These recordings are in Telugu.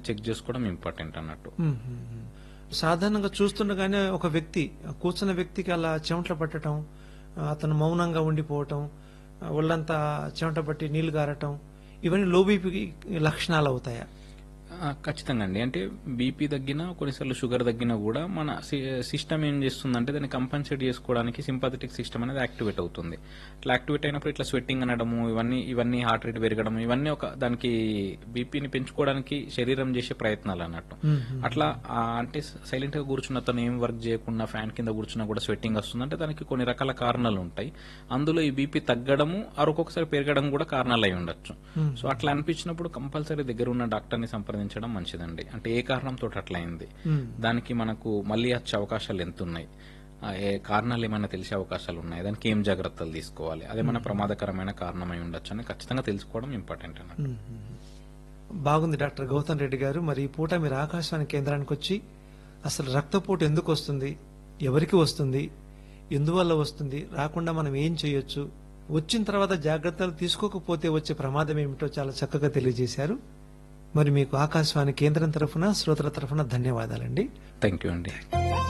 చెక్ చేసుకోవడం ఇంపార్టెంట్ అన్నట్టు మ్మ్, మ్మ్, మ్మ్. సాధారణంగా చూస్తుండగానే ఒక వ్యక్తి కూర్చున్న వ్యక్తికి అలా చెమట పట్టడం ఆ, అతను మౌనంగా ఉండిపోవటం ఆ, ఒళ్ళంతా చెమట పట్టి నీళ్లు గారటం ఇవన్నీ లో బీపీ లక్షణాలు అవుతాయా ఆ, ఖచ్చితంగా అండి అంటే బీపీ తగ్గినా కొన్నిసార్లు షుగర్ తగ్గినా కూడా మన సిస్టమ్ ఏం చేస్తుందంటే దాన్ని కంపన్సేట్ చేసుకోవడానికి సింపథెటిక్ సిస్టమ్ అనేది యాక్టివేట్ అవుతుంది ఇట్లా యాక్టివేట్ అయినప్పుడు ఇట్లా స్వెట్టింగ్ అనడము ఇవన్నీ ఇవన్నీ హార్ట్ రేట్ పెరగడం ఇవన్నీ ఒక దానికి బీపీని పెంచుకోవడానికి శరీరం చేసే ప్రయత్నాలు అన్నట్టు అట్లా ఆ, అంటే సైలెంట్ గా కూర్చున్న తను ఏం వర్క్ చేయకుండా ఫ్యాన్ కింద కూర్చున్నా కూడా స్వెట్టింగ్ వస్తుంది అంటే దానికి కొన్ని రకాల కారణాలు ఉంటాయి అందులో ఈ బీపీ తగ్గడము ఆరు ఒక్కొక్కసారి పెరగడం కూడా కారణాలు అయి ఉండొచ్చు సో అట్లా అనిపించినప్పుడు కంపల్సరీ దగ్గర ఉన్న డాక్టర్ ని సంప్రదించడం మంచిదండి అంటే ఏ కారణంతో అట్లా అయింది మ్మ్. దానికి మనకు మళ్ళీ వచ్చే అవకాశాలు ఎంత ఉన్నాయి ఆ, ఏ కారణాలు ఏమైనా తెలిసే అవకాశాలు ఉన్నాయి దానికి ఏం జాగ్రత్తలు తీసుకోవాలి అదేమైనా ప్రమాదకరమైన కారణమై ఉండొచ్చు అని ఖచ్చితంగా తెలుసుకోవడం ఇంపార్టెంట్ అన్నట్టు మ్మ్, మ్మ్. బాగుంది డాక్టర్ గౌతమ్ రెడ్డి గారు మరి ఈ పూట మీరు ఆకాశవాణి కేంద్రానికి వచ్చి అసలు రక్తపోటు ఎందుకు వస్తుంది ఎవరికి వస్తుంది ఎందువల్ల వస్తుంది రాకుండా మనం ఏం చేయొచ్చు వచ్చిన తర్వాత జాగ్రత్తలు తీసుకోకపోతే వచ్చే ప్రమాదం ఏమిటో చాలా చక్కగా తెలియజేశారు మరి మీకు ఆకాశవాణి కేంద్రం తరఫున శ్రోతల తరఫున ధన్యవాదాలండి థ్యాంక్ యూ అండి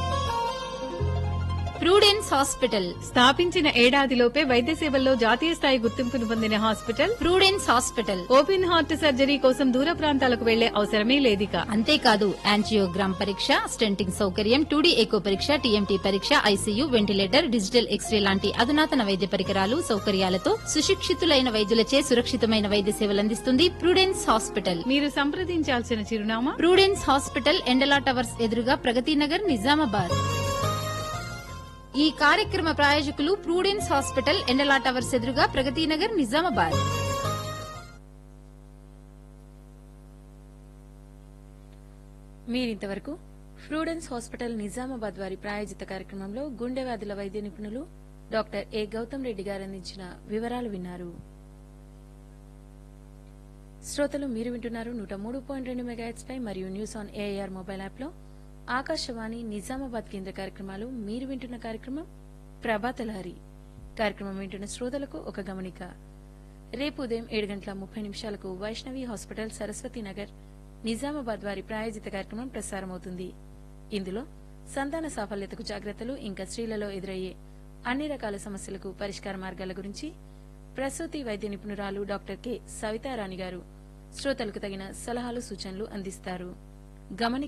ప్రూడెన్స్ హాస్పిటల్ స్థాపించిన ఏడాదిలోపే వైద్య సేవల్లో జాతీయ స్థాయి గుర్తింపును పొందిన hospital Prudence hospital open heart surgery కోసం దూర ప్రాంతాలకు వెళ్లే అవసరమే లేదిక అంతేకాదు యాంజియోగ్రామ్ పరీక్ష స్టెంటింగ్ సౌకర్యం టూడీ ఎకో పరీక్ష టీఎంటీ పరీక్ష ఐసీయూ వెంటిలేటర్ డిజిటల్ ఎక్స్రే లాంటి అధునాతన వైద్య పరికరాలు సౌకర్యాలతో సుశిక్షితులైన వైద్యులచే సురక్షితమైన వైద్య సేవలు అందిస్తుంది ప్రూడెన్స్ హాస్పిటల్ మీరు సంప్రదించాల్సిన చిరునామా ప్రూడెన్స్ హాస్పిటల్ ఎండలా టవర్స్ ఎదురుగా ప్రగతి నగర్ నిజామాబాద్ ఈ కార్యక్రమ ప్రాయోజకులు ప్రూడెన్స్ హాస్పిటల్ ఎండలా టవర్స్ ఎదురుగా ప్రగతి నగర్ నిజామాబాద్ మీరింతవరకు ఫ్రూడెన్స్ హాస్పిటల్ నిజామాబాద్ వారి ప్రాయోజిత కార్యక్రమంలో గుండె వ్యాధుల వైద్య నిపుణులు డాక్టర్ ఏ గౌతమ్ రెడ్డి గారు అందించిన వివరాలు విన్నారు శ్రోతలు మీరు వింటున్నారు నూట మూడు పాయింట్ రెండు మెగాహెట్స్ పై మరియు news on AIR mobile app లో ఆకాశవాణి నిజామాబాద్ కేంద్ర కార్యక్రమాలు మీరు వింటున్న కార్యక్రమం ప్రభాతలహరి కార్యక్రమం వింటున్న శ్రోతలకు ఒక గమనిక రేపు ఉదయం ఏడు గంటల ముప్పై నిమిషాలకు వైష్ణవి హాస్పిటల్ సరస్వతి నగర్ నిజామాబాద్ వారి ప్రాయోజిత కార్యక్రమం ప్రసారమవుతుంది ఇందులో సంతాన సాఫల్యతకు జాగ్రత్తలు ఇంకా స్త్రీలలో ఎదురయ్యే అన్ని రకాల సమస్యలకు పరిష్కార మార్గాల గురించి ప్రసూతి వైద్య నిపుణురాలు డాక్టర్ కె సవితారాణి గారు శ్రోతలకు తగిన సలహాలు సూచనలు అందిస్తారు గమనిక